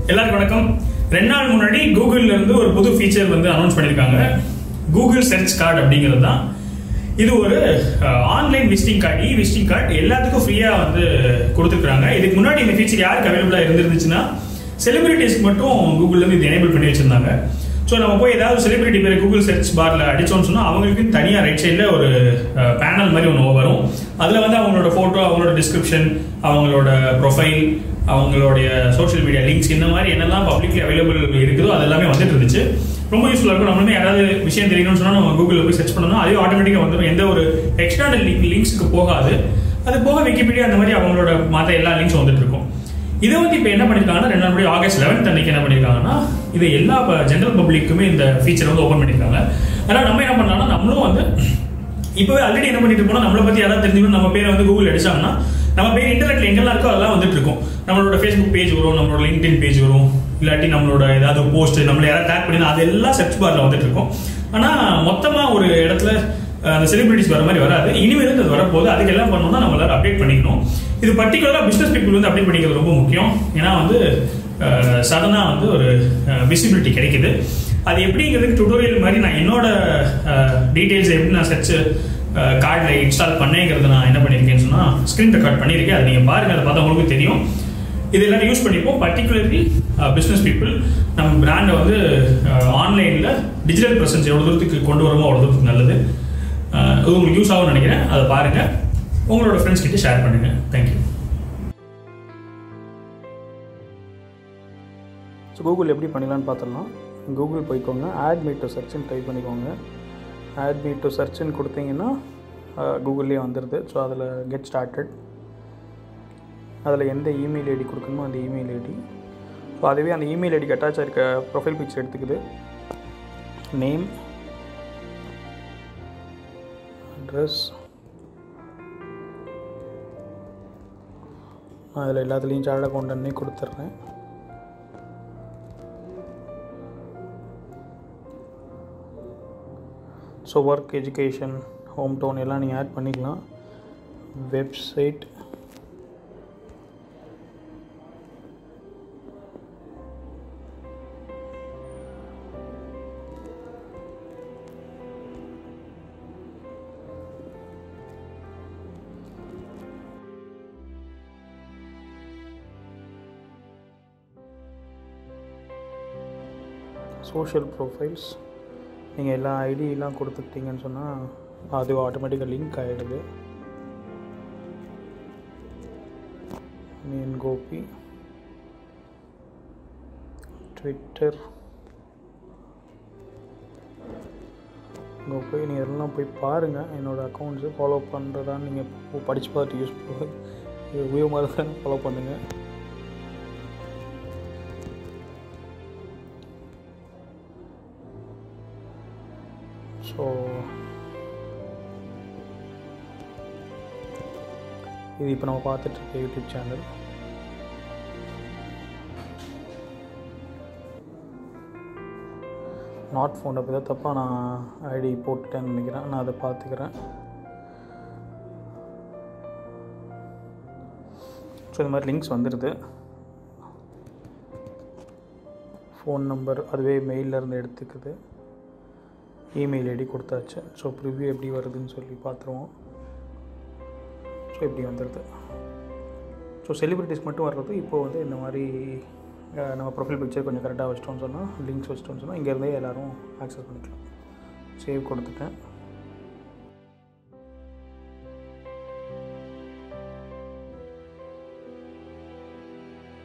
எல்லாருக்கும் வணக்கம் ரெண்டு நாள் முன்னாடி கூகுள்ல இருந்து ஒரு புது ஃபீச்சர் வந்து அனௌன்ஸ் பண்ணியிருக்காங்க கூகுள் சர்ச் கார்டு அப்படிங்கிறது தான் இது ஒரு online visiting card e visiting card எல்லாத்துக்கும் ஃப்ரீயாக வந்து கொடுத்துருக்காங்க இதுக்கு முன்னாடி இந்த ஃபீச்சர் யாருக்கு அவைலபிளாக இருந்துருந்துச்சுன்னா செலிபிரிட்டிஸ்க்கு மட்டும் கூகுள்ல இருந்து இது எனேபிள் பண்ணி வச்சிருந்தாங்க ஸோ நம்ம போய் ஏதாவது செலிபிரிட்டி பேர் கூகுள் சர்ச் பார்ல அடிச்சோம்னு சொன்னால் அவங்களுக்கு தனியாக ரைட் சைடில் ஒரு பேனல் மாதிரி ஒன்று வரும் அதில் வந்து அவங்களோட ஃபோட்டோ அவங்களோட டிஸ்கிரிப்ஷன் அவங்களோட ப்ரொஃபைல் அவங்களுடைய சோஷியல் மீடியா லிங்க்ஸ் இந்த மாதிரி என்னெல்லாம் பப்ளிக்லி அவைலபிள் இருக்குதோ அது எல்லாமே வந்துட்டு இருந்துச்சு ரொம்ப யூஸ்ஃபுல்லாக இருக்கும் நம்மளுமே யாராவது விஷயம் தெரியணும்னு சொன்னால் நம்ம கூகுளில் போய் சர்ச் பண்ணணும் அதுவே ஆட்டோமேட்டிக்காக வந்துடும் எந்த ஒரு எக்ஸ்டர்னல் லிங்க் லிங்க்ஸுக்கு போகாது அது போக விக்கிபீடியா அந்த மாதிரி அவங்களோட மற்ற எல்லா லிங்க்ஸும் வந்துட்டு இருக்கும் இதை வந்து இப்போ என்ன பண்ணியிருக்காங்கன்னா ரெண்டு நாள் முன்னாடி ஆகஸ்ட் லெவன்த் அன்னைக்கு என்ன பண்ணியிருக்காங்கன்னா இது எல்லா ஜென்ரல் பப்ளிக்குமே இந்த ஃபீச்சர் வந்து ஓப்பன் பண்ணியிருக்காங்க அதனால் நம்ம என்ன பண்ணலாம்னா நம்மளும் வந்து இப்போவே ஆல்ரெடி என்ன பண்ணிட்டு போனால் நம்மளை பற்றி யாராவது தெரிஞ்சுக்கணும் நம்ம பேரை வந்து கூகுள் அடிச்சாங்கன்னா நம்ம பேர் இன்டர்நெட்ல எங்கெல்லாம் இருக்கோ அதெல்லாம் வந்துட்டு இருக்கும் நம்மளோட ஃபேஸ்புக் பேஜ் வரும் நம்மளோட லிங்க்டின் பேஜ் வரும் இல்லாட்டி நம்மளோட ஏதாவது போஸ்ட் நம்மள யாராவது டேக் பண்ணி அதெல்லாம் சர்ச் பார்ல வந்துட்டு இருக்கும் ஆனால் மொத்தமாக ஒரு இடத்துல அந்த செலிபிரிட்டிஸ் வர மாதிரி வராது இனிமேல் அது வரப்போகுது அதுக்கு எல்லாம் பண்ணணும்னா நம்ம எல்லாரும் அப்டேட் பண்ணிக்கணும் இது பர்டிகுலராக பிஸ்னஸ் பீப்புள் வந்து அப்டேட் பண்ணிக்கிறது ரொம்ப முக்கியம் ஏன்னா வந்து சடனாக வந்து ஒரு விசிபிலிட்டி கிடைக்குது அது எப்படிங்கிறதுக்கு டுட்டோரியல் மாதிரி நான் என்னோட டீட்டெயில்ஸ் எப்படி நான் சர்ச் கார்டில் இன்ஸ்டால் பண்ணேங்கிறத நான் என்ன பண்ணியிருக்கேன்னு சொன்னால் ஸ்க்ரீன் ரெக்கார்ட் பண்ணியிருக்கேன் அதை நீங்கள் பாருங்கள் அதை பார்த்தா உங்களுக்கு தெரியும் இது எல்லாரும் யூஸ் பண்ணிப்போம் பர்டிகுலர்லி பிஸ்னஸ் பீப்புள் நம்ம பிராண்டை வந்து ஆன்லைனில் டிஜிட்டல் ப்ரெசன்ஸ் எவ்வளோ தூரத்துக்கு கொண்டு வரமோ அவ்வளோ தூரத்துக்கு நல்லது இது உங்களுக்கு யூஸ் ஆகும்னு நினைக்கிறேன் அதை பாருங்கள் உங்களோட ஃப்ரெண்ட்ஸ் கிட்ட ஷேர் பண்ணுங்கள் தேங்க்யூ ஸோ கூகுள் எப்படி பண்ணிடலான்னு பார்த்துடலாம் கூகுள் போய்க்கோங்க ஆட் மீ டு சர்ச்னு டைப் பண்ணிக்கோங்க ஆட் மீ டு சர்ச்னு கொடுத்தீங்கன்னா கூகுள்லேயே வந்துடுது ஸோ அதில் கெட் ஸ்டார்டட் அதில் எந்த இமெயில் ஐடி கொடுக்கணுமோ அந்த இமெயில் ஐடி ஸோ அதுவே அந்த இமெயில் ஐடிக்கு அட்டாச் ஆயிருக்க ப்ரொஃபைல் பிக்சர் எடுத்துக்குது நேம் அட்ரஸ் அதில் எல்லாத்துலேயும் சார்ட் அக்கௌண்டன்னே கொடுத்துட்றேன் so work education home town எல்லாம் நீங்கள் ஆட் பண்ணிக்கலாம் வெப்சைட் சோஷியல் ப்ரொஃபைல்ஸ் நீங்கள் எல்லா ஐடியெலாம் கொடுத்துக்கிட்டீங்கன்னு சொன்னால் அது ஆட்டோமேட்டிக்காக லிங்க் ஆகிடுது மீன் கோபி ட்விட்டர் இங்கே போய் நீங்கள் எல்லாம் போய் பாருங்கள் என்னோடய அக்கௌண்ட்ஸு ஃபாலோ பண்ணுறதான்னு நீங்கள் படித்து பார்த்து யூஸ் இது உபயோகமாக தான் ஃபாலோ பண்ணுங்கள் ஸோ இது இப்போ நம்ம பார்த்துட்ருக்க யூடியூப் சேனல் நாட் ஃபோன் அப்போ தான் தப்பாக நான் ஐடி போட்டுட்டேன்னு நினைக்கிறேன் நான் அதை பார்த்துக்கிறேன் ஸோ இந்த மாதிரி லிங்க்ஸ் வந்துடுது ஃபோன் நம்பர் அதுவே மெயிலிருந்து எடுத்துக்குது இமெயில் ஐடி கொடுத்தாச்சு ஸோ ப்ரிவ்யூ எப்படி வருதுன்னு சொல்லி பார்த்துருவோம் ஸோ இப்படி வந்துடுது ஸோ செலிப்ரிட்டிஸ் மட்டும் வர்றது இப்போது வந்து இந்த மாதிரி நம்ம ப்ரொஃபைல் பிக்சர் கொஞ்சம் கரெக்டாக வச்சிட்டோம்னு சொன்னால் லிங்க்ஸ் வச்சிட்டோம்னு சொன்னால் இங்கேருந்தே எல்லோரும் ஆக்சஸ் பண்ணிக்கலாம் சேவ் கொடுத்துட்டேன்